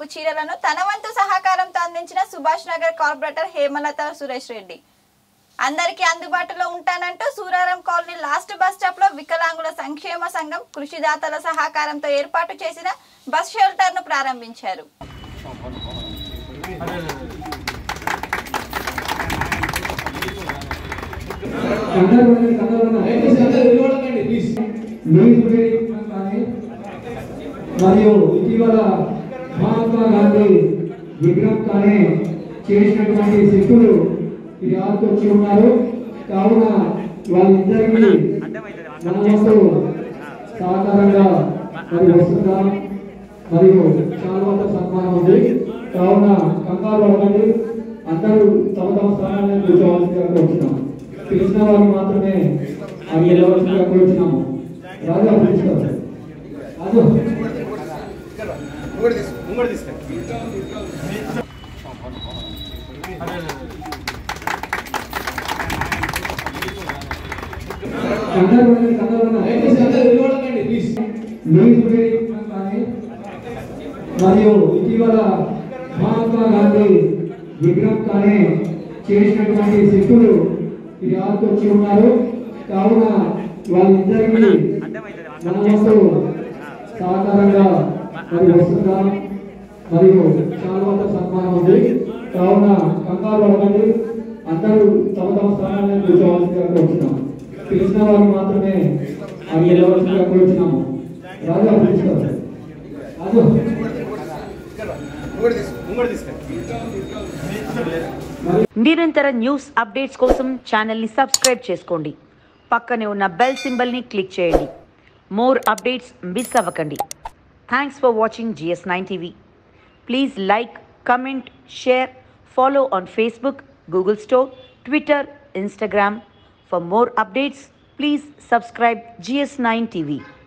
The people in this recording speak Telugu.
చీరలను తన వంతు సహకారంతో అందించిన సుభాష్ నగర్ కార్పొరేటర్ హేమలత సురేష్ రెడ్డి అందరికీ అందుబాటులో ఉంటానంటూ Suraram colony last bus stop లో వికలాంగుల సంక్షేమ సంఘం కృషిదాతల సహకారంతో ఏర్పాటు చేసిన బస్ షెల్టర్ ను ప్రారంభించారు అందరూ ఉండండి, అందరూ ఉండండి. న్యూస్ మీడియా కానీ మరియు ఇటీవల మహాత్మా గాంధీ విగ్రహం కానీ చేసినటువంటి శిష్యులు ఈ ఆకు వచ్చి ఉన్నారు కావున వాళ్ళిద్దరికీ మన వంతు సహకారంగా మరి వస్తున్నాం మరియు చాలా సన్మానం ఉంది కావున కంగారు పడకండి అందరూ తమ తమ స్థానాలను కూర్చోవాల్సిందిగా కోరుతున్నాం పిలిచిన వారిని మాత్రమే అవి వెళ్ళవలసిందిగా కోరుతున్నాము రాజా పిలుస్తారు రాజు అందరూ ఉండండి, అందరూ ఉండండి. న్యూస్ మీడియా కానీ మరియు ఇటీవల మహాత్మా గాంధీ విగ్రహం కానీ చేసినటువంటి శిష్యులు ఈ ఆకు వచ్చి ఉన్నారు కావున వాళ్ళిద్దరికీ మన వంతు సహకారంగా మరి వస్తున్నాం మరియు చాలా సన్మానం ఉంది కావున కంగారు పడకండి అందరూ తమ తమ స్థానాలను కూర్చోవాల్సిందిగా కోరుతున్నాం పిలిచిన వారిని మాత్రమే అవి వెళ్ళవలసిందిగా కోరుతున్నాము రాజా పిలుస్తారు రాజు నిరంతర న్యూస్ అప్డేట్స్ కోసం ఛానల్ని సబ్స్క్రైబ్ చేసుకోండి పక్కనే ఉన్న బెల్ సింబల్ని క్లిక్ చేయండి మోర్ అప్డేట్స్ మిస్ అవ్వకండి thanks for watching G S nine TV please like comment share follow on Facebook Google store Twitter Instagram for more updates please subscribe G S nine TV